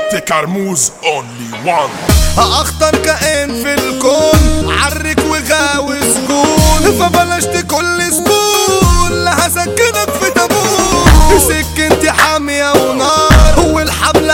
تكرموز اونلي وان اخطر كائن في الكون عرك وغاوي سكون فبلاش تكل سكون لا هسكنك في تابوت سكنتي حامية ونار والحبل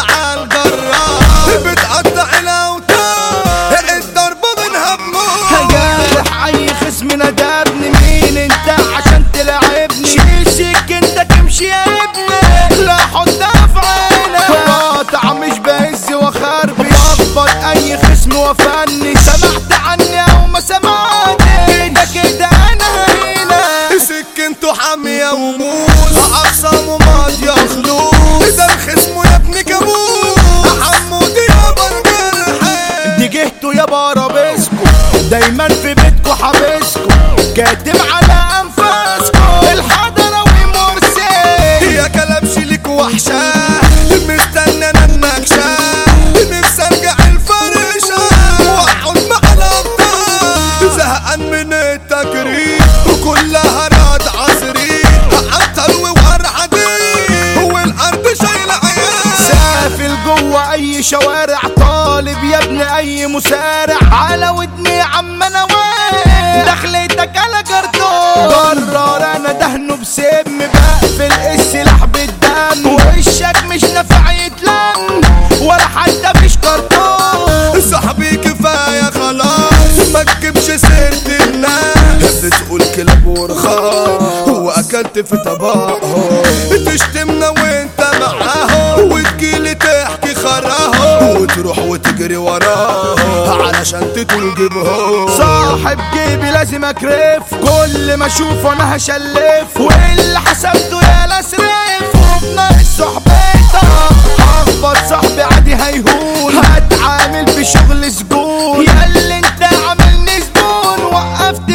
عالجرار بتقطع الاوتار الضربة منها بموت جارح اي خصم ندبني مين انت عشان تلعبني شيل سكنتك امشي يا ابني لا حطها في عينك قاطع مش بهز وخربش بخبط اي خصم وفني سمعت عني او ما سمعتش كده كده انا هنا سكنته حامية وموس أقسامه ماضية خلوص ده الخصم يا ابني كابوس حمودي يابا الجرح دي جهتوا يا بارابيسكو دايما في بيتكو حابسكو كاتب على انفاسكو الحضراوي مرسي يا كلبش ليك وحشة مستنى انا النكشة نفسي ارجع الفرشة واقعد مع الابطال زهقان من التجريد وكلها راد عصري عطل وور حديد والارض شايلة عيال سافل جوه اي شوارع طالب يا ابن اي مسارع على ودني يا عم انا واقف دخلتك على جردون قرر انا دهنه بسم بقفل السلاح بالدم وشك مش نافع يتلم ولا حتى فيش كرتون صاحبي كفاية خلاص ما تجيبش سيرة الناس بتقول كلاب ورخاص واكلت في طبقهم تشتمنا وانت معاهم وتجيلي تحكي خراهم وتروح وتجري وراهم علشان تطول جيبهم صاحب جيبي لازم اكرف كل ما اشوفه انا هشلف واللي حسبته يا لاسرف وبناقص صحبتك هخبط صاحبي عادي هيهون هتعامل بشغل سجون يا اللي انت عاملني زبون وقفت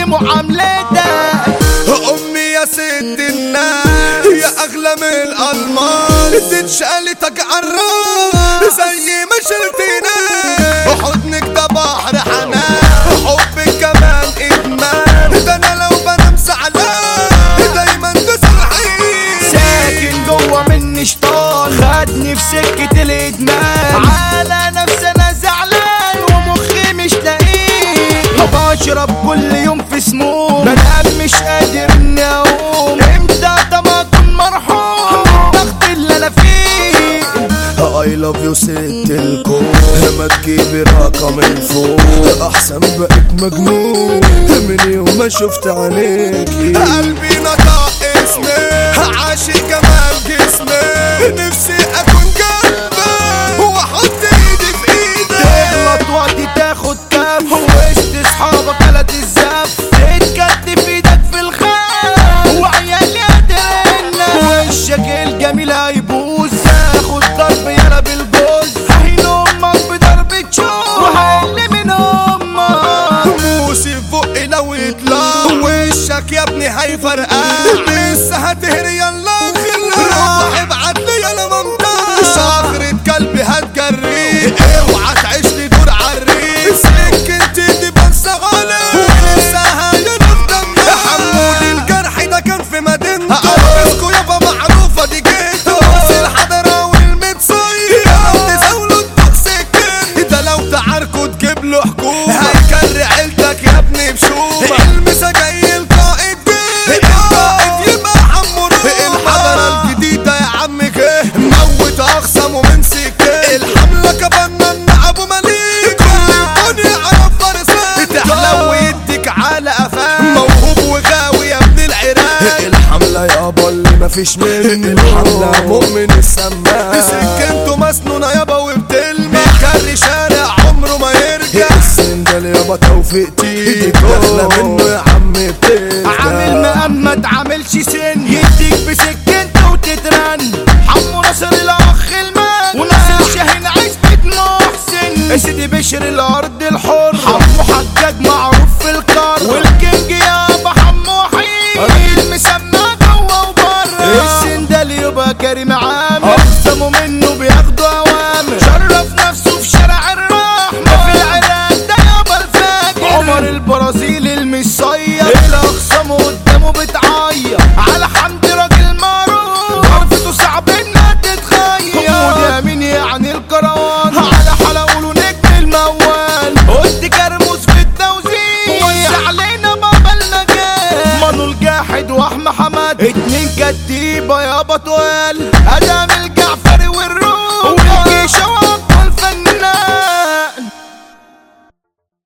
معاملتك امي يا ست الناس يا اغلى من الالماس تتشقلتك عالراس زي ما شلتنا حضنك ده بحر حنان حبك كمان ادمان ده انا لو بنام زعلان دايما تصحي ساكن جوه مني شيطان خدني في سكة الإدمان على نفسي أنا زعلان ومخي مش لاقيه بشرب كل يوم في سموم بنام مش قادر إني أقوم إمتى طب أكون مرحوم الضغط اللي أنا فيه اي لاف يو ست الكون ما تجيبي رقم من فوق احسن بقيت مجنون من يوم ما شفت عينيكي قلبي نطق اسمي عاشق جمال جسمي نفسي اكون جنبك واحط ايدي في ايدك تغلط وقت تاخد كف وسط اصحابك على الزف تتكتف ايدك في الخاف وعيالي هترن وشك الجميل هيبوظ تاخد ضرب يلا بالجوز هين امك بضربة شوز وهقل من امك موسي في بقي لو يطلع وشك يا ابني هيفرقع لسه هتهري يلا خلها روح ابعت لي يلا ممتاز شخرة قلبي هتجري اوعى تعيش لي دور عريس سكنتي دي بس غالي ونفسها ينف دمها حمودي الجرح ده كان في مدينته ارفسكوا يابا معروفة دي جيته بس الحضرة والمتصيد لو تزاولوا تدوق سكن ده لو تعاركوا تجيب له حكومة هيكر عيلتك يا ابني بشومة المسا جاي القائد جه القائد يبقى حمور الحضرة الجديدة يا عم كه موت اخصم ومن سكه الحملة كبنا ان ابو مليك كل الدنيا على فرسان تحلى ويديك على قفاك موهوب وغاوي يا ابن العراق الحملة يابا اللي مفيش منه الحملة مؤمن السماء سكنته مسنونة يابا وبتلمع كري شارع عمره ما يرجع السندل يابا توفيق تيجي داخلة منه يا عم بترجع عامل مأمة تعملش سن يديك بسكنته وتترن حمو ناصر الاخ المان وناصر شاهين عزبة محسن سيدي بشر الارض الحر حمو حجاج معروف في القار والكينج يابا حمو حين المسمى جوه وبره السندال يبقى كريم عامر اقسموا منه بياخدوا اوامر شرف نفسه في شارع الرحمة في العراق ده يابا الفاجر عمر البرازيلي المصير الاخصام قدامه بتعيط على حمد راجل معروف ضربته صعب انها تتخيل حمود يمين يعني الكروان ظبط وقال ادى